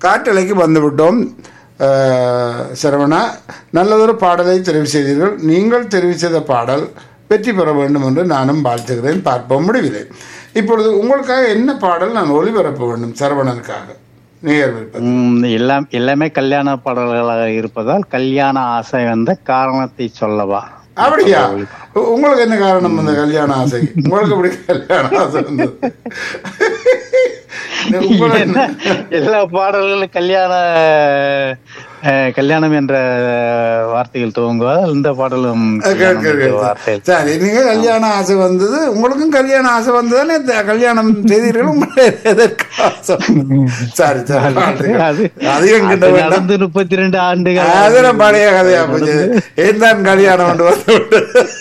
காற்றலைக்கு வந்துவிட்டோம் அஹ், சரவணா நல்லதொரு பாடலை தெரிவு செய்தீர்கள் நீங்கள் தெரிவு செய்த பாடல் வெற்றி பெற வேண்டும் என்று நானும் வாழ்த்துகிறேன் பார்ப்போம் முடிவில்லை இப்பொழுது உங்களுக்காக என்ன பாடல் நான் ஒளிபரப்ப வேண்டும் சரவணனுக்காக நேயர் விருப்பம் உம், எல்லாம் எல்லாமே கல்யாண பாடல்களாக இருப்பதால் கல்யாண ஆசை வந்த காரணத்தை சொல்லவா அப்படியா உ- உங்களுக்கு என்ன காரணம் அந்த கல்யாண ஆசை உங்களுக்கு எப்படி கல்யாண ஆசை வந்தது உங்களுக்கு என்ன எல்லா பாடல்களும் கல்யாண அஹ், கல்யாணம் என்ற வார்த்தைகள் துவங்குவதால் இந்த பாடலும் கேட்க- கல்யாணம் என்ற கேட்க- வார்த்தை சரி நீங்க கல்யாண ஆசை வந்தது உங்களுக்கும் கல்யாண ஆசை வந்ததுன்னு இந்த கல்யாணம் செய்தீர்கள் உங்களுக்கு எதற்கு ஆசை வந்தது? சரி சரி வாழ்த்துக்கள். அது அது என்கிட்ட அது வேண்டாம் நடந்து முப்பத்தி ரெண்டு ஆண்டுகள் அதெல்லாம் பழைய கதையா போச்சு ஏன் தான் கல்யாணம் கொண்டு வந்து விட்டு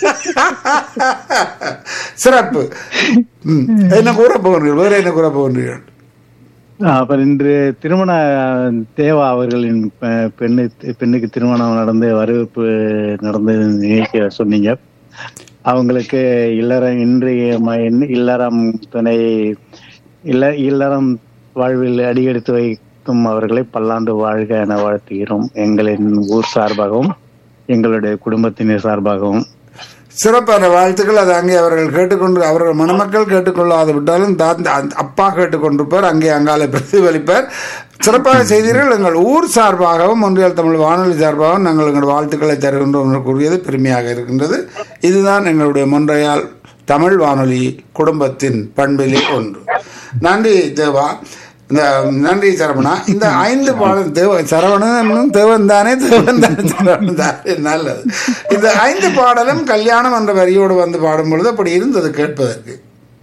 சிறப்பு ம். என்ன கூற போகிறீர்கள் வேற என்ன கூற போகிறீர்கள் அப்புறம் இன்று திருமண தேவா அவர்களின் பெ- பெண்ணு பெண்ணுக்கு திருமணம் நடந்து வரவேற்பு நடந்து நிகழ்ச்சியை சொன்னீங்க அவங்களுக்கு இல்லறம் இன்றைய ம- இன்- இல்லறம் துணை இல்ல இல்லறம் வாழ்வில் அடியெடுத்து வைக்கும் அவர்களை பல்லாண்டு வாழ்க என வாழ்த்துகிறோம் எங்களின் ஊர் சார்பாகவும் எங்களுடைய குடும்பத்தினர் சார்பாகவும் சிறப்பான வாழ்த்துக்கள் அது அங்கே அவர்கள் கேட்டுக்கொண்டு அவர்கள் மணமக்கள் கேட்டுக்கொள்ளாது விட்டாலும் தான் அந்த அப்பா கேட்டுக்கொண்டிருப்பார் அங்கே அங்காலே பிரதிபலிப்பார் சிறப்பாக செய்தீர்கள் எங்கள் ஊர் சார்பாகவும் ஒன்றியல் தமிழ் வானொலி சார்பாகவும் நாங்கள் எங்கள் வாழ்த்துக்களை தருகின்றோம் என்று கூறியது பெருமையாக இருக்கின்றது இதுதான் எங்களுடைய முன்றையால் தமிழ் வானொலி குடும்பத்தின் பண்பிலே ஒன்று நன்றி தேவா இந்த நன்றி சரவணா இந்த ஐந்து பாடல் தேவ சரவணனும் தேவன் தானே தேவன் தானே சரவணன் தானே நல்லது இந்த ஐந்து பாடலும் கல்யாணம் என்ற வரியோடு வந்து பாடும் பொழுது அப்படி இருந்தது கேட்பதற்கு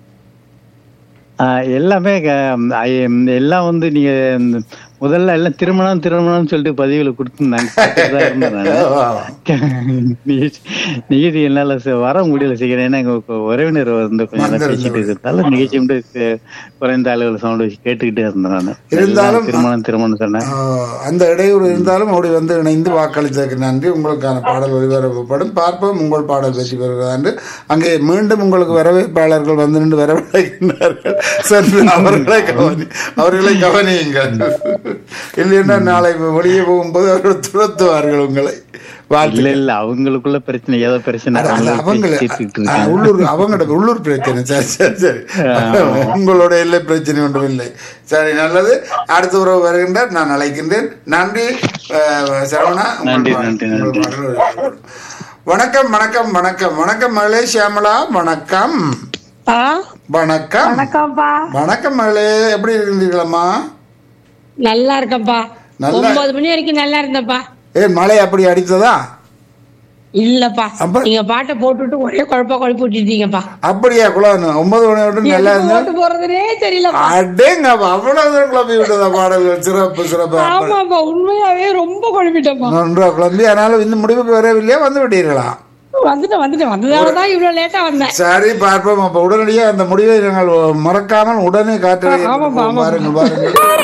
ஆஹ் எல்லாமே க- ஐ- எல்லாம் வந்து நீங்க இந்த முதல்ல எல்லாம் திருமணம் திருமணம் சொல்லிட்டு பதிவுல கொடுத்துருந்தாங்க கேட்டுட்டுதான் இருந்தேன் நானு. நிகழ்ச்சி நிகழ்ச்சி என்னால ச- வர முடியல சீக்கிரம் ஏன்னா எங்க கு- உறவினர் வந்து கொஞ்சம் நேரம் பேசிட்டு இருக்கிறதால நிகழ்ச்சி வந்து கு- குறைந்த அளவுல சவுண்ட் வச்சு கேட்டுக்கிட்டே இருந்தேன் நான் இருந்தாலும் திருமணம் திருமணம் சொன்னேன் ஆஹ், அந்த இடையூறு இருந்தாலும் அப்படி வந்து இணைந்து வாக்களித்ததற்கு நன்றி உங்களுக்கான பாடல் ஒளிபரப்பப்படும் பார்ப்போம் உங்கள் பாடல் வெற்றி பெறுகிறதா என்று அங்கே மீண்டும் உங்களுக்கு வரவேற்பாளர்கள் வந்து நின்று வரவழைக்கின்றார்கள் சென்று அவர்களை கவனி அவர்களை கவனியுங்கள் இல்லைன்னா நாளை வெளியே போகும்போது அவர்கள் துரத்துவார்கள் உங்களை வாழ்த்து இல்ல இல்ல அவங்களுக்குள்ள பிரச்சனை ஏதோ பிரச்சனை அது- அது அவங்களே அவங்க பேசி தீர்த்துக்கிட்டு ஆ, இருக்காங்க. உள்ளூர் அவங்களோட உள்ளூர் பிரச்சனை சரி சரி சரி உங்களோட எல்லை பிரச்சனை ஒன்றும் இல்லை சரி நல்லது அடுத்த உறவு வருகின்றார் நான் அழைக்கின்றேன் நன்றி அஹ், சரவணா உங்கள் நன்றி, பா- நன்றி, உங்கள் நன்றி. பாடல் வணக்கம் வணக்கம் வணக்கம் வணக்கம் மகளே சியாமலா வணக்கம் ஆ வணக்கம் வணக்கம்ப்பா வணக்கம் மகளே எப்படி இருக்கின்றீர்களம்மா நல்லா இருக்கேன்ப்பா நல்லா- ஒன்பது மணி வரைக்கும் நல்லா இருந்தப்பா ஏன் மழை அப்படி அடித்ததா இல்லப்பா அப்ப- நீங்க பாட்டை போட்டுட்டு ஒரே குழப்ப குழப்பி விட்டுட்டீங்கப்பா அப்படியா குழந்தை ஒன்பது மணி விட்டு நல்லா எதுக்கு இருந்தா ஓட்டு போறதுனே தெரியலப்பா அடேங்க அவ்வளவு தூரம் குழப்பி விட்டதா பாடல்கள் சிறப்பு சிறப்பு ஆமாப்பா உண்மையாவே ரொம்ப குழப்பிட்டப்பா நன்றா குழம்பி ஆனாலும் இன்னும் முடிவுக்கு வரவில்லையா வந்து விட்டீர்களா வந்துட்டேன் வந்துட்டேன் வந்ததாலதான் இவ்வளவு லேட்டா வந்தேன் சரி பார்ப்போம் அப்ப உடனடியாக அந்த முடிவை நாங்கள் மறக்காமல் உடனே காட்ட ஆமாப்பா, ஆமாப்பா. பாருங்கள் பாருங்கள்